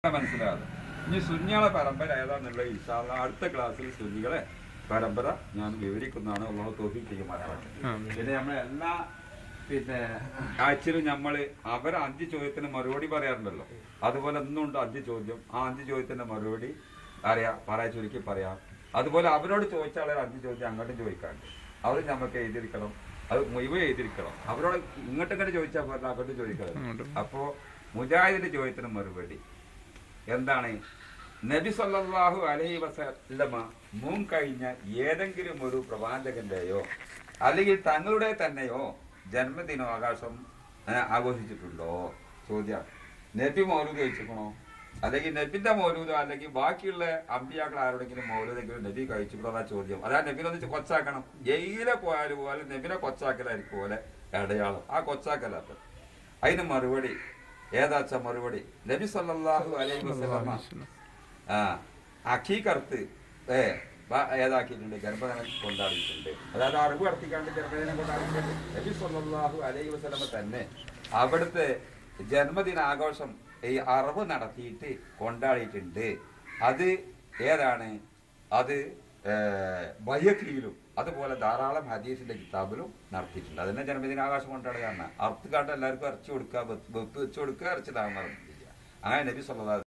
മനസ്സിലാകും ഇനി സുന്നികളെ പരമ്പര ഏതാന്നുള്ള ഇൻഷാല്ല അടുത്ത ക്ലാസ്സിൽ സുന്നികളെ പരമ്പര ഞാൻ വിവരിക്കുന്നതാണ് അള്ളാഹു തോഫി ചെയ്യുമാറാകട്ടെ പിന്നെ നമ്മളെ എല്ലാ പിന്നെ ആഴ്ചയിലും നമ്മള് അവരെ അഞ്ച് ചോദ്യത്തിന് മറുപടി പറയാറുണ്ടല്ലോ അതുപോലെ ഇന്നുണ്ട് അഞ്ച് ചോദ്യം ആ അഞ്ച് ചോദ്യത്തിന്റെ മറുപടി അറിയാം പറയാ ചുരുക്കി പറയാം അതുപോലെ അവരോട് ചോദിച്ച ആളെ അഞ്ച് ചോദ്യം അങ്ങോട്ടും ചോദിക്കാണ്ട് അവർ നമുക്ക് എഴുതിയിരിക്കണം അത് മുഴുവൻ എഴുതിയിരിക്കണം അവരോട് ഇങ്ങോട്ടും ഇങ്ങോട്ട് ചോദിച്ചാൽ പോലും അങ്ങോട്ട് ചോദിക്കണം അപ്പോ മുജാഹിദിന്റെ ചോദ്യത്തിന് മറുപടി എന്താണ് നബി സല്ലല്ലാഹു അലൈഹി വസല്ലമ മുൻ കഴിഞ്ഞ ഏതെങ്കിലും ഒരു പ്രവാചകന്റെയോ അല്ലെങ്കിൽ തങ്ങളുടെ തന്നെയോ ജന്മദിനാവകാശം ഏ, ആഘോഷിച്ചിട്ടുണ്ടോ ചോദ്യം നബി മൗലൂദ് കഴിച്ചിക്കണോ അല്ലെങ്കിൽ നബിന്റെ മൗലൂദോ അല്ലെങ്കിൽ ബാക്കിയുള്ള അമ്പിയാക്കൾ ആരോടെങ്കിലും മൗലൂദെങ്കിലും നബി കഴിച്ചിട്ടുണ്ടോ എന്നാ ചോദ്യം അതാ നബിനെ ഒന്ന് കൊച്ചാക്കണം എയിലെ പോയാലും പോലെ നബിനെ കൊച്ചാക്കലായിരിക്കും പോലെ അടയാളം ആ കൊച്ചാക്കലാത്ത അതിന് മറുപടി ഏതാച്ച മറുപടി നബി സല്ലല്ലാഹു അലൈഹി വസല്ലമ ആ അഖീകർത്ത് ഏ ബ- ഏതാക്കിയിട്ടുണ്ട് ഗർഭദിനം കൊണ്ടാടിയിട്ടുണ്ട് അതായത് അറിവ് കടത്തിക്കാണ്ട് ഗർഭദിനം കൊണ്ടാടിയിട്ടുണ്ട് നബി സല്ലല്ലാഹു അലൈഹി വസല്ലമ തന്നെ അവിടുത്തെ ജന്മദിനാഘോഷം ഈ അറിവ് നടത്തിയിട്ട് കൊണ്ടാടിയിട്ടുണ്ട് അത് ഏതാണ് അത് ബയ്യക്കിയിലും അതുപോലെ ധാരാളം ഹദീസിന്റെ കിതാബിലും നടത്തിയിട്ടുണ്ട് അതിനെ ജന്മദിനാഘോഷം കൊണ്ടാടുകയാണ് അർത്ഥ കാട്ട് എല്ലാവർക്കും ഇറച്ചി കൊടുക്കുക വെപ്പ് വെച്ച് കൊടുക്കുക ഇറച്ചി താമസം ചെയ്യുക അങ്ങനെ നബി സല്ലല്ലാഹു